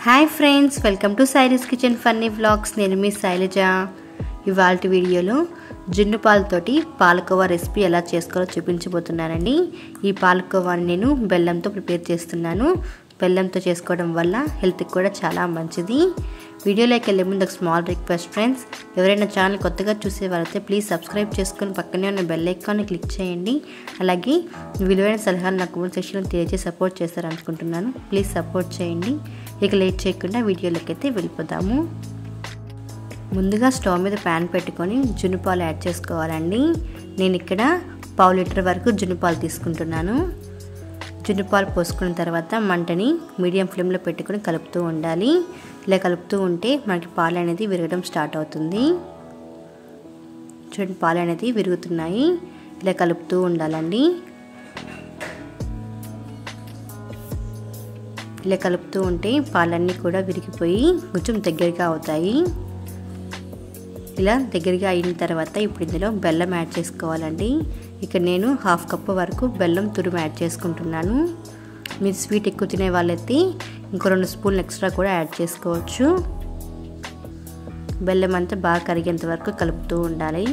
hi friends welcome to Sailu's kitchen funny vlogs నేను మీ శైలజ ఇవాళ వీడియోలో జున్ను పాలతోటి పాలకోవా రెసిపీ ఎలా చేసుకోవాలో చూపించబోతున్నానండి ఈ పాలకోవాని నేను బెల్లంతో ప్రిపేర్ చేస్తున్నాను బెల్లంతో చేసుకోవడం వల్ల హెల్త్కి కూడా చాలా మంచిది వీడియోలోకి వెళ్ళే ముందు ఒక స్మాల్ రిక్వెస్ట్ ఫ్రెండ్స్ ఎవరైనా ఛానల్ కొత్తగా చూసే వాళ్ళైతే ప్లీజ్ సబ్స్క్రైబ్ చేసుకొని పక్కనే ఉన్న బెల్ ఐకాన్ని క్లిక్ చేయండి అలాగే విలువైన సలహాలు నాకు కమెంట్ సెక్షన్లో తెలియజేసి సపోర్ట్ చేస్తారనుకుంటున్నాను ప్లీజ్ సపోర్ట్ చేయండి ఇక లేట్ చేయకుండా వీడియోలోకి అయితే వెళ్ళిపోదాము ముందుగా స్టవ్ మీద ప్యాన్ పెట్టుకొని జున్నుపాలు యాడ్ చేసుకోవాలండి నేను ఇక్కడ పావు లీటర్ వరకు జున్నుపాలు తీసుకుంటున్నాను జున్నుపాలు పోసుకున్న తర్వాత మంటని మీడియం ఫ్లేమ్లో పెట్టుకొని కలుపుతూ ఉండాలి ఇలా కలుపుతూ ఉంటే మనకి పాలు అనేది విరగడం స్టార్ట్ అవుతుంది చూడండి పాలు అనేది విరుగుతున్నాయి ఇలా కలుపుతూ ఉండాలండి ఇలా కలుపుతూ ఉంటే పాలన్నీ కూడా విరిగిపోయి కొంచెం దగ్గరగా అవుతాయి ఇలా దగ్గరగా అయిన తర్వాత ఇప్పుడు ఇందులో బెల్లం యాడ్ చేసుకోవాలండి ఇక్కడ నేను హాఫ్ కప్పు వరకు బెల్లం తురుము యాడ్ చేసుకుంటున్నాను మీరు స్వీట్ ఎక్కువ తినే వాళ్ళైతే ఇంకో రెండు స్పూన్లు ఎక్స్ట్రా కూడా యాడ్ చేసుకోవచ్చు బెల్లం అంతా బాగా కరిగేంత వరకు కలుపుతూ ఉండాలి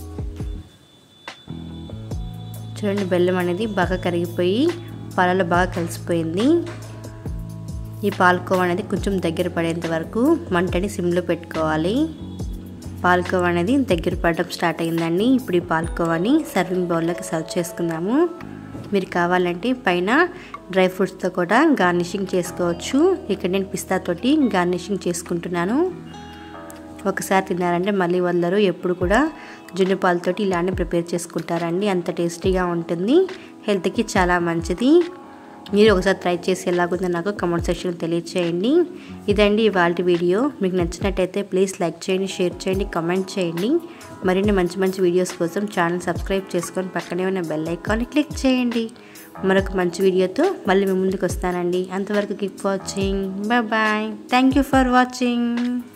చూడండి బెల్లం అనేది బాగా కరిగిపోయి పాలలో బాగా కలిసిపోయింది ఈ పాలకోవ అనేది కొంచెం దగ్గర పడేంత వరకు మంటని సిమ్లో పెట్టుకోవాలి పాలకోవా అనేది దగ్గర పడడం స్టార్ట్ అయిందండి ఇప్పుడు ఈ పాలకోవాని సర్వింగ్ బౌల్లోకి సర్వ్ చేసుకుందాము మీరు కావాలంటే పైన డ్రై ఫ్రూట్స్తో కూడా గార్నిషింగ్ చేసుకోవచ్చు ఇక్కడ నేను పిస్తాతోటి గార్నిషింగ్ చేసుకుంటున్నాను ఒకసారి తిన్నారంటే మళ్ళీ వదలరు ఎప్పుడు కూడా జున్ను పాలతోటి ఇలానే ప్రిపేర్ చేసుకుంటారండి అంత టేస్టీగా ఉంటుంది హెల్త్కి చాలా మంచిది మీరు ఒకసారి ట్రై చేసి ఎలాగుందో నాకు కమెంట్ సెక్షన్లో తెలియచేయండి ఇదండి ఇవాళ వీడియో మీకు నచ్చినట్టయితే ప్లీజ్ లైక్ చేయండి షేర్ చేయండి కమెంట్ చేయండి మరిన్ని మంచి మంచి వీడియోస్ కోసం ఛానల్ సబ్స్క్రైబ్ చేసుకొని పక్కనే ఉన్న బెల్ ఐకాన్ని క్లిక్ చేయండి మరొక మంచి వీడియోతో మళ్ళీ మీ ముందుకు వస్తానండి అంతవరకు keep watching bye bye thank you for watching